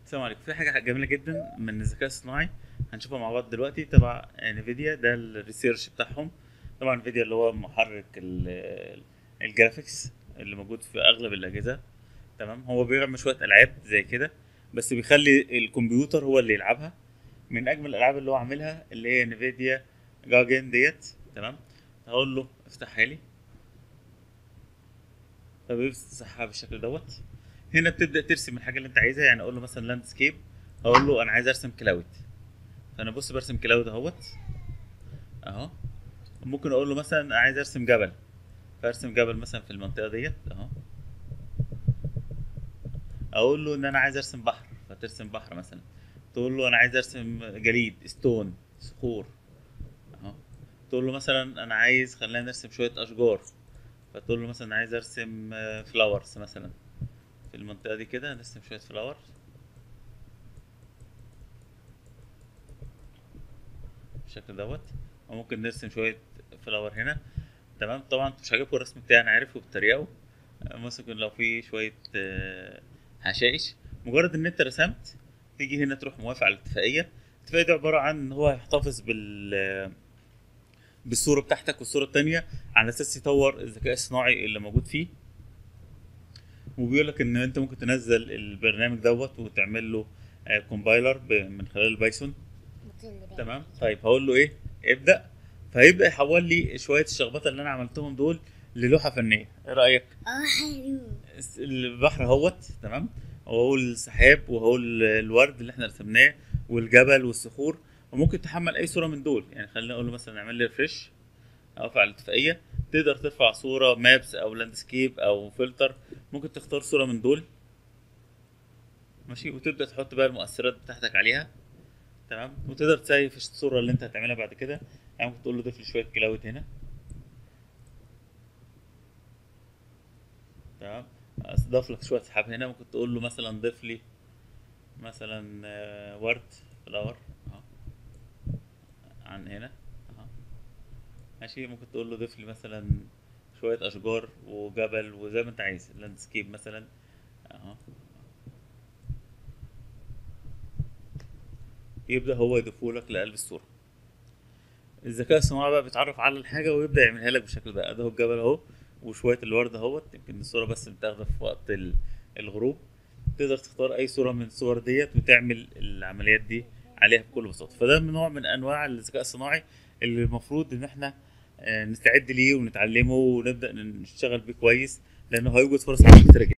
السلام عليكم في حاجه جميله جدا من الذكاء الصناعي هنشوفها مع بعض دلوقتي تبع انفيديا ده الريسيرش بتاعهم طبعا انفيديا اللي هو محرك ال- الجرافيكس اللي موجود في اغلب الاجهزه تمام هو بيعمل شويه العاب زي كده بس بيخلي الكمبيوتر هو اللي يلعبها من اجمل الالعاب اللي هو عاملها اللي هي انفيديا جاجن ديت تمام هقول له افتحها لي فبيفتحها بالشكل دوت هنا بتبدا ترسم الحاجه اللي انت عايزها يعني اقول له مثلا لاندسكيب اقول له انا عايز ارسم كلاود فانا بص برسم كلاود اهوت اهو ممكن اقول له مثلا انا عايز ارسم جبل فارسم جبل مثلا في المنطقه ديت اهو اقول له ان انا عايز ارسم بحر فترسم بحر مثلا تقول له انا عايز ارسم جليد ستون صخور اهو تقول له مثلا انا عايز خلينا نرسم شويه اشجار فتقول له مثلا عايز ارسم فلاورز مثلا في المنطقه دي كده نرسم شويه فلاورز بالشكل دوت وممكن نرسم شويه فلاور هنا تمام طبعا مش عاجبكم الرسم بتاعي انا عارف وبتريقوا ممكن لو في شويه آه، حشائش مجرد ان انت رسمت تيجي هنا تروح موافق على الاتفاقيه الاتفاقيه دي عباره عن ان هو هيحتفظ بال بالصوره بتاعتك والصوره التانية على اساس يطور الذكاء الصناعي اللي موجود فيه وبيقول لك ان انت ممكن تنزل البرنامج دوت وتعمل له كومبايلر من خلال البايثون تمام طيب هقول له ايه ابدا فهيبدا يحول لي شويه الشخبطه اللي انا عملتهم دول للوحه فنيه ايه رايك اه حلو البحر اهوت تمام وهو السحاب وهو ال- الورد اللي احنا رسمناه والجبل والصخور وممكن تحمل اي صوره من دول يعني خلينا اقول له مثلا اعمل لي ريفرش اوقف على الاتفاقيه تقدر ترفع صوره مابس او لاندسكيب او فلتر ممكن تختار صوره من دول ماشي وتبدا تحط بقى المؤثرات بتاعتك عليها تمام وتقدر تسيف الصوره اللي انت هتعملها بعد كده يعني ممكن تقول له ضيف لي شويه كلاود هنا تمام اضاف لك شويه سحاب هنا ممكن تقول له مثلا ضيف لي مثلا آه، ورد فلاور اهو عن هنا اهو ماشي ممكن تقول له ضيف لي مثلا شويه اشجار وجبل وزي ما انت عايز لاندسكيب مثلا اهو يبدا هو يضيفه لك لقلب الصوره الذكاء الصناعي بقى بيتعرف على الحاجه ويبدا يعملها لك بالشكل ده ده هو الجبل اهو وشويه الورد اهوت يمكن الصوره بس متاخده في وقت ال- الغروب تقدر تختار اي صوره من الصور ديت وتعمل العمليات دي عليها بكل بساطه فده من نوع من انواع الذكاء الصناعي اللي المفروض ان احنا آه، نستعد ليه ونتعلمه ونبدا نشتغل بيه كويس لانه هيوجد فرص عمل كتيره جدا